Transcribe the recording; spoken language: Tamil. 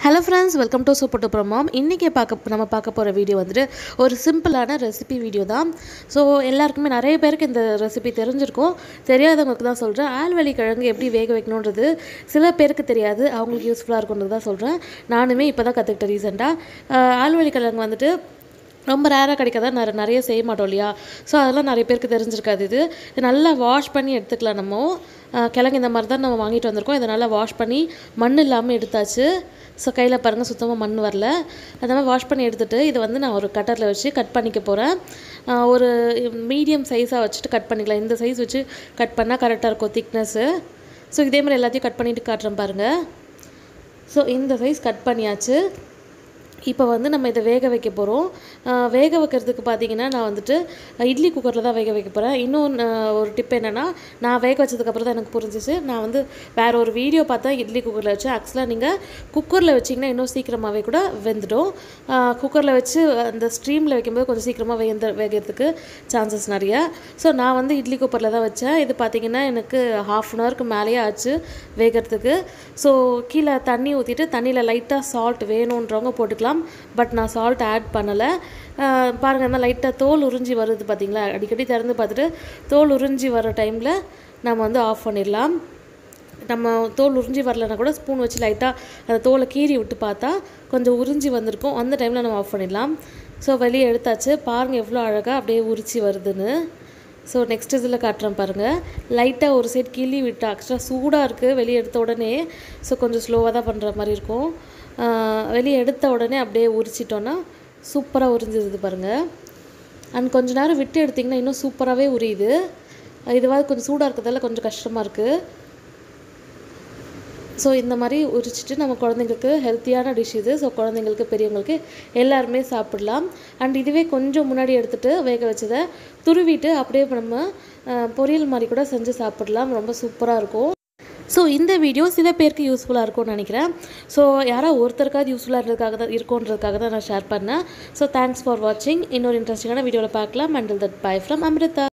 hello friends welcome to super duper mom இன்றைக்கி பார்க்க நம்ம பார்க்க போகிற வீடியோ வந்துட்டு ஒரு சிம்பிளான ரெசிபி வீடியோ தான் ஸோ எல்லாருக்குமே நிறைய பேருக்கு இந்த ரெசிபி தெரிஞ்சிருக்கும் தெரியாதவங்களுக்கு தான் சொல்கிறேன் ஆல்வெளி கிழங்கு எப்படி வேக வைக்கணுன்றது சில பேருக்கு தெரியாது அவங்களுக்கு யூஸ்ஃபுல்லாக இருக்குன்றது தான் சொல்கிறேன் நானுமே இப்போ தான் கற்றுக்கிட்டேன் ரீசெண்டாக ஆல்வெளி கிழங்கு வந்துட்டு ரொம்ப ரேராக கிடைக்காத நிறைய நிறைய செய்ய மாட்டோம் இல்லையா ஸோ அதெல்லாம் நிறைய பேருக்கு தெரிஞ்சிருக்காது இது இது நல்லா வாஷ் பண்ணி எடுத்துக்கலாம் நம்ம அஹ் கிழங்கு இந்த மாதிரி தான் நம்ம வாங்கிட்டு வந்திருக்கோம் இதை நல்லா வாஷ் பண்ணி மண் இல்லாமல் எடுத்தாச்சு ஸோ கையில் பாருங்கள் சுத்தமாக மண் வரல அந்த மாதிரி வாஷ் பண்ணி எடுத்துகிட்டு இதை வந்து நான் ஒரு கட்டரில் வச்சு கட் பண்ணிக்க போகிறேன் ஒரு மீடியம் சைஸாக வச்சுட்டு கட் பண்ணிக்கலாம் இந்த சைஸ் வச்சு கட் பண்ணால் கரெக்டாக இருக்கும் திக்னஸ்ஸு ஸோ இதே மாதிரி எல்லாத்தையும் கட் பண்ணிவிட்டு காட்டுறேன் பாருங்கள் ஸோ இந்த சைஸ் கட் பண்ணியாச்சு இப்போ வந்து நம்ம இதை வேக வைக்க போகிறோம் வேக வைக்கிறதுக்கு பார்த்தீங்கன்னா நான் வந்துட்டு அஹ், இட்லி குக்கரில் தான் வேக வைக்க போகிறேன் இன்னும் அஹ், ஒரு டிப் என்னென்னா நான் வேக வச்சதுக்கப்புறம் தான் எனக்கு புரிஞ்சிச்சு நான் வந்து வேற ஒரு வீடியோ பார்த்தா இட்லி குக்கரில் வச்சு ஆக்சுவலாக நீங்கள் குக்கரில் வச்சிங்கன்னா இன்னும் சீக்கிரமாகவே கூட வெந்துடும் குக்கரில் வச்சு அந்த ஸ்ட்ரீமில் வைக்கும்போது கொஞ்சம் சீக்கிரமாக வேந்த வேகிறதுக்கு சான்சஸ் நிறைய ஸோ நான் வந்து இட்லி குக்கரில் தான் வச்சேன் இது பார்த்தீங்கன்னா எனக்கு ஹாஃப் அன் ஹவருக்கு மேலேயே ஆச்சு வேகிறதுக்கு ஸோ கீழே தண்ணி ஊற்றிட்டு தண்ணியில் லைட்டாக சால்ட் வேணுன்றவங்க போட்டுக்கலாம் பட் நான் சால்ட் ஆட் பண்ணலை பாருங்கள் இந்த லைட்டாக தோல் உறிஞ்சி வருது பார்த்தீங்களா அடிக்கடி திறந்து பார்த்துட்டு தோல் உறிஞ்சி வர டைமில் நம்ம வந்து ஆஃப் பண்ணிடலாம் நம்ம தோல் உறிஞ்சி வரலனா கூட ஸ்பூன் வச்சு லைட்டாக அந்த தோலை கீறி விட்டு பார்த்தா கொஞ்சம் உறிஞ்சி வந்திருக்கும் அந்த டைமில் நம்ம ஆஃப் பண்ணிடலாம் ஸோ வெளியே எடுத்தாச்சு பாருங்கள் எவ்வளோ அழகாக அப்படியே உரிச்சி வருதுன்னு ஸோ நெக்ஸ்ட் இதில் காட்டுறேன் பாருங்கள் லைட்டாக ஒரு சைடு கிள்ளி விட்டா ஆக்சுவலாக சூடாக இருக்குது வெளியே எடுத்த உடனே ஸோ கொஞ்சம் ஸ்லோவாக தான் பண்ணுற மாதிரி இருக்கும் ஆஹ் வெளியே எடுத்த உடனே அப்படியே உரிச்சிட்டோன்னா சூப்பராக உறிஞ்சிருது பாருங்கள் அண்ட் கொஞ்ச நேரம் விட்டு எடுத்திங்கன்னா இன்னும் சூப்பராகவே உரியுது இதுவாக கொஞ்சம் சூடாக இருக்கிறதால கொஞ்சம் கஷ்டமாக இருக்குது ஸோ இந்த மாதிரி உரிச்சிட்டு நம்ம குழந்தைங்களுக்கு ஹெல்த்தியான டிஷ் இது ஸோ குழந்தைங்களுக்கு பெரியவங்களுக்கு எல்லாருமே சாப்பிடலாம் அண்ட் இதுவே கொஞ்சம் முன்னாடி எடுத்துகிட்டு வேக வச்சதை துருவிட்டு அப்படியே நம்ம அஹ், பொரியல் மாதிரி கூட செஞ்சு சாப்பிடலாம் ரொம்ப சூப்பராக இருக்கும் ஸோ இந்த வீடியோ சில பேருக்கு யூஸ்ஃபுல்லாக இருக்கும்னு நினைக்கிறேன் ஸோ யாராவது ஒருத்தருக்காவது யூஸ்ஃபுல்லாக இருக்கிறதுக்காக தான் இருக்கும்ன்றதுக்காக தான் நான் ஷேர் பண்ணேன் ஸோ தேங்க்ஸ் ஃபார் வாட்சிங் இன்னொரு இன்ட்ரெஸ்டிங்கான வீடியோவில் பார்க்கலாம் until that bye from Amrita